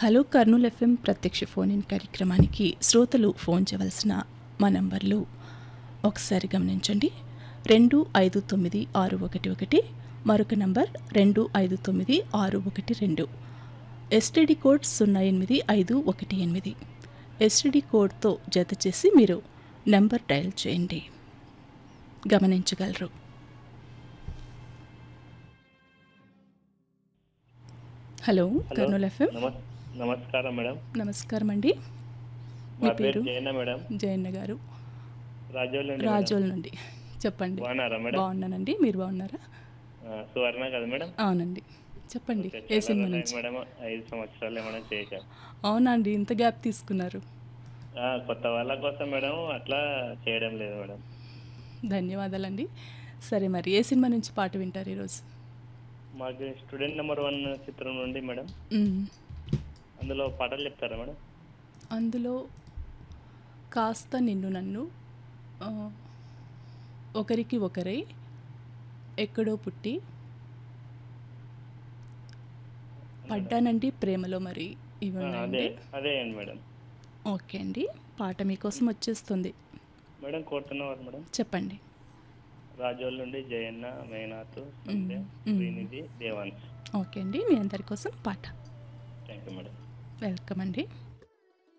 Hello Kurnool FM ప్రత్యక్ష phone in కార్యక్రమానికి శ్రోతలు ఫోన్ చేయవలసిన మా నంబర్లు ఒకసారి గమనించండి రెండు ఐదు తొమ్మిది ఆరు ఒకటి ఒకటి మరొక నంబర్ రెండు ఐదు తొమ్మిది ఆరు ఒకటి రెండు ఎస్టీడీ కోడ్ సున్నా ఎనిమిది ఐదు ఒకటి ఎనిమిది ఎస్టీడీ కోడ్తో జత చేసి మీరు నెంబర్ డయల్ చేయండి గమనించగలరు హలో హలో కర్నూలు ఎఫ్ఎం నమస్ నమస్కారం మేడం నమస్కారం అండి మీ మా పేరు పేరు జయన్న మేడం జయన్న గారు రాజోల్ నుండి రాజోల్ నుండి చెప్పండి మేడం. బాగున్నారా మేడం బాగున్నానండి మీరు బాగున్నారా ఆ, సువర్ణ కదా మేడం అవునండి చెప్పండి ఓకే, ఏ చాలా సినిమా రోజులైంది నుంచి మేడం ఐదు సంవత్సరాలు ఏమైనా చేశాం అవునండి ఇంత గ్యాప్ తీసుకున్నారు ఆ, కొత్త వాళ్ళ కోసం మేడం అట్లా చేయడం లేదు మేడం ధన్యవాదాలండి సరే మరి ఏ సినిమా నుంచి పాట వింటారు ఈరోజు మాకు స్టూడెంట్ నెంబర్ వన్ చిత్రం నుండి మేడం మ్మ్. అందులో పాటలు చెప్తారా మేడం అందులో కాస్త నిన్ను నన్ను ఆ, ఒకరికి ఒకరై ఎక్కడో పుట్టి పడ్డానండి ప్రేమలో మరి ఇవి ఆ, అదే ఉన్నాయండి అదే అండి మేడం ఓకే అండి పాట మీకోసం వచ్చేస్తుంది మేడం కోరుతున్నవారు మేడం చెప్పండి రాజోల్ నుండి జయన్న మేనాథ్ సంధ్య మ్మ్. శ్రీనిధి దేవాన్స్ ఓకే అండి మీ అందరి కోసం పాట థ్యాంక్ యూ మేడం వెల్కమ్ అండి